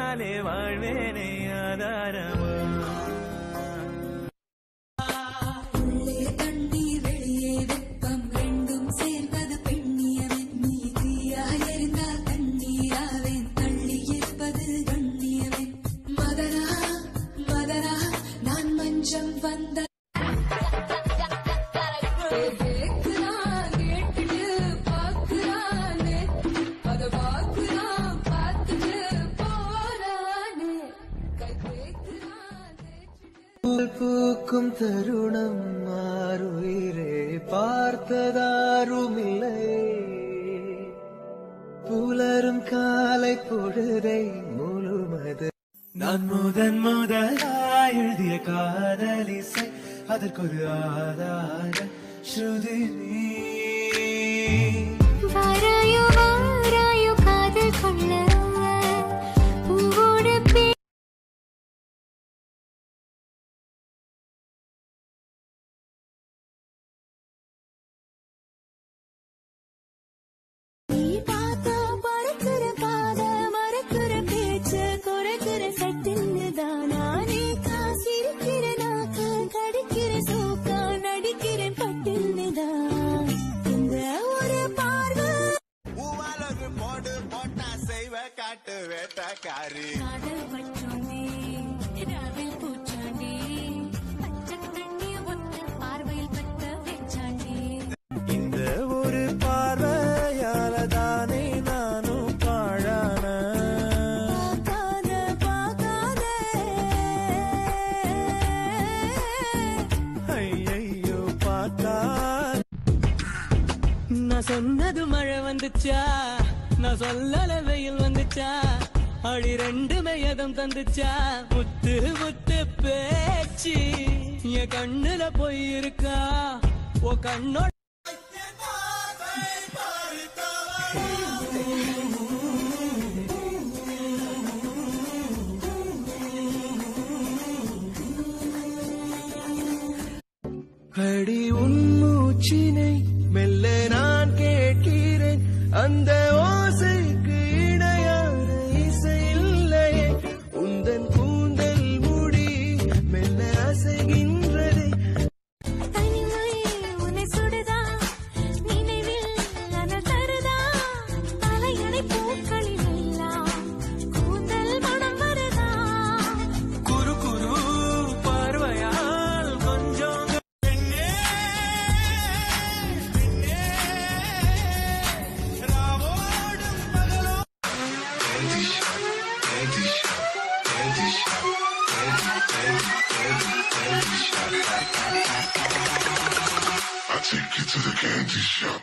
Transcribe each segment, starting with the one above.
உன்னாலே வாழ்வேனே ஆதாரமா உள்ளே தண்ணீர் வெளியே வெப்பம் ரெண்டும் சேர்ந்தது பெண்ணியவன் நீ தீயாய் எரிந்தால் தண்ணீராவேன் தள்ளி இருப்பது கண்ணியவன் மதனா மதனா நான் மஞ்சம் வந்த கேக்குறான், கேட்டுட்டு பாக்குறானே, அத பாக்குறான், பார்த்துட்டு போறானே. கை கேக்குறான், கேட்டுட்டு பூக்கும் தருணம் மாறுயிரே பார்த்ததாருமில்லை புலரும் காலை பொழுதை முழுமது நான் முதன் முதலாய் எழுதிய காதலிசை அதற்கொரு ஆதார ஸ்ருதி நீ வாராயோ வாராயோ காதல் கொள்ள பூவோடு பே நீ பார்த்தா பறக்கிற பாத மறக்கிற பேச்சு குறைக்கிற சட்டுன்னு தான் நானே காசிருக்கிற நாக்கு கடிக்கிற சோக்கா நடிக்கிற பட்டுன்னு தான் இந்த ஒரு பார்வை பூவாலொரு போடு போட்டா செய்வ காட்டு வேட்டக்காரி காதல் பற்றோனே ராவில் பூச்சாண்டே பச்சை தண்ணிய ஒத்த பார்வையில் பத்த வச்சாண்டே இந்த ஒரு பார்வையால தானே நானும் பாழான பார்க்காத பார்க்காத ஐயையோ பார்த்தா நான் சொன்னது மழை வந்துச்சா நான் சொல்லல வெயில் வந்துச்சா அடி ரெண்டுமே எதம் தந்துச்சா முத்து முத்து பேச்சு என் கண்ணுல போய் இருக்கா ஓ கண்ணோட அடி உன் மூச்சினை மெல்ல நான் கேட்கிறேன் அந்த ஓசைக்கு இணையான இசை இல்லையே உந்தன் கூந்தல் முடி மெல்ல அசைகின்றதே தனிமை உன்னை சுடுதா நினைவில் அனல் தருதா தலையணை பூக்களில் எல்லாம் கூந்தல் மனம் வருதா குரு குரு பார்வையால் கொஞ்சம் I take you to the candy shop.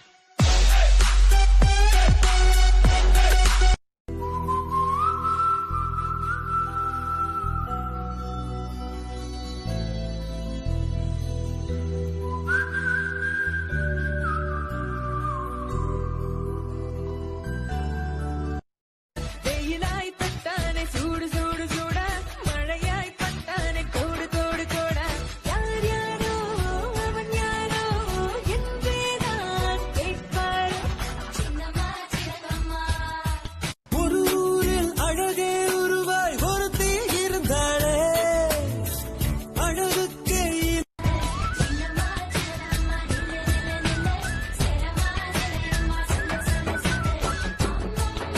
வெயிலாய் பட்டானே சூடு சூடு சூட மழையாய் பட்டானே கோடு கோடு கோட யார் யாரோ அவன் யாரோ என்றேதான் கேட்பார் சின்னம்மா சின்னம்மா ஒரு ஊரில் அழகே உருவாய் ஒருத்தி இருந்தாளே அழகுக்கே சின்னம்மா சின்னம்மா நில்ல நில்ல நில்ல சேரம்மா சேரம்மா சொல்ல சொல்ல சொல்ல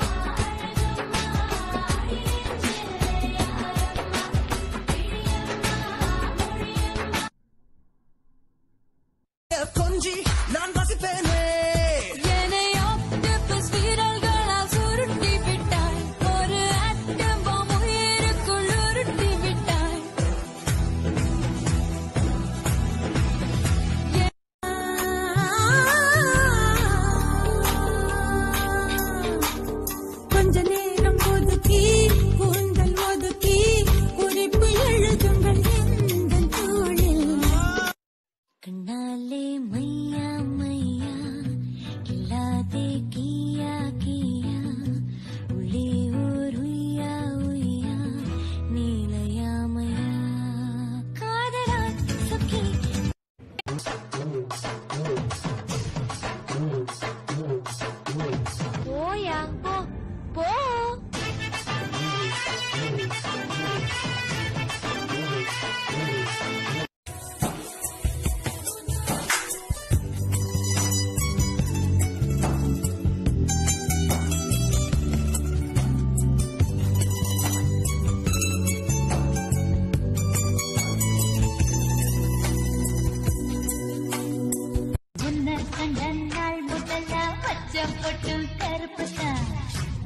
கொஞ்சி நான் வசிப்பேனே என்னை ஆக்டோபஸ் வீரர்களால் சுருட்டி விட்டாய் ஒரு ஆட்டம் பாம் உயிருக்குள் உருட்டி விட்டாய் கொஞ்ச நேரம் ஒதுக்கி கூந்தல் ஒதுக்கி குறிப்பு எழுதுங்கள் எங்கள் தோளில் கண்ணாலே மையா மையா இல்லாதே கியா கியா உள்ளே ஓர் உய்யா உய்யா நீலயாமயா காதலா சக்கி போயா போ போ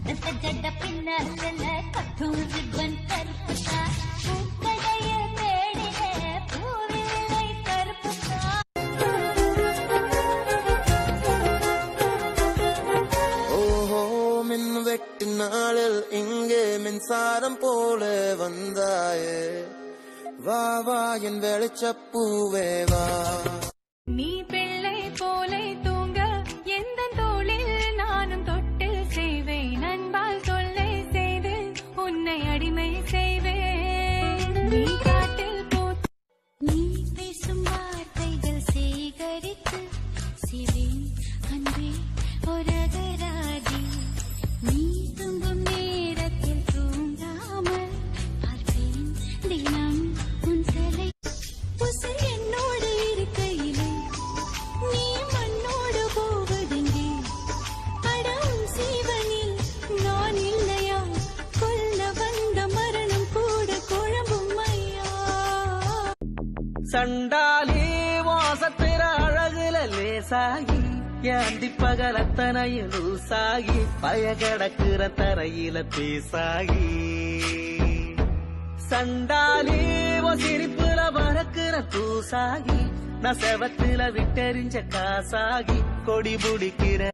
அடுத்த ஜட பின்னல்ல கட்டும் ரிப்பன் கருப்புதா பூக்கடைய தேடின பூவிலை கருப்புதா ஓஹோ மின் வெட்டு நாளில் இங்கே மின்சாரம் போல வந்தாயே வா வா என் வெளிச்சப்பூவே வா நீ பிள்ளை போலை தூங்க எந்த தோளில் நானும் தொட்டு செய்வேன் அன்பால் தொல்லை செய்து உன்னை அடிமை செய்வேன் நீ காட்டில் பூத்து நீ பேசும் வார்த்தைகள் சேகரித்து சிவேன் அன்பே ஒரகராதி நீ தூங்கும் நேரத்தில் தூங்காமல் பார்ப்பேன் தினம் உன் சிலை உசை என்னோடு இருக்கையிலே நீ மண்ணோடு போவதெங்கே அடம் சீவனில் நான் இல்லையா கொல்ல வந்த மரணம் கூட குழம்பும் ஐயா சண்டாலி வாசத்திர அழகுல லேசாகி ஏந்தி பகலத்தனையும் லூசாகி பய கிடக்குற தரையில பேசாகி சண்டாலி உன் சிரிப்புல பறக்குற தூசாகி நான் செவத்துல விட்டெறிஞ்ச காசாகி கொடி பிடிக்கிற